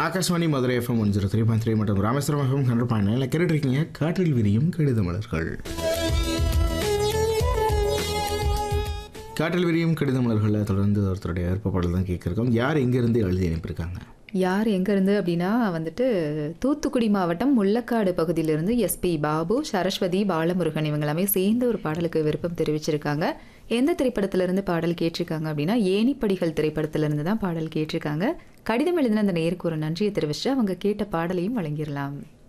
Akashvani Madurai FM one zero three point three மற்றும் Rameswaram FM hundred point நைனில் கேட்டுருக்கீங்க காற்றில் விரியும் கடித மலர்கள் காற்றில் விரியும் கடித மலர்களில் தொடர்ந்து ஒருத்தருடைய விருப்பப்பாடல் தான் கேட்குறோம் யார் எங்கேருந்து எழுதி அனுப்பியிருக்காங்க யார் எங்கேருந்து அப்படின்னா வந்துட்டு தூத்துக்குடி மாவட்டம் முள்ளக்காடு பகுதியிலிருந்து எஸ்பி பாபு சரஸ்வதி பாலமுருகன் இவங்க எல்லாமே சேர்ந்து ஒரு பாடலுக்கு விருப்பம் தெரிவிச்சிருக்காங்க எந்த திரைப்படத்திலிருந்து பாடல் கேட்டிருக்காங்க அப்படின்னா ஏணிப்படிகள் திரைப்படத்திலிருந்து தான் பாடல் கேட்டிருக்காங்க கடிதம் எழுதின அந்த நேருக்கு ஒரு நன்றியை தெரிவிச்சுட்டு அவங்க கேட்ட பாடலையும் வழங்கிடலாம்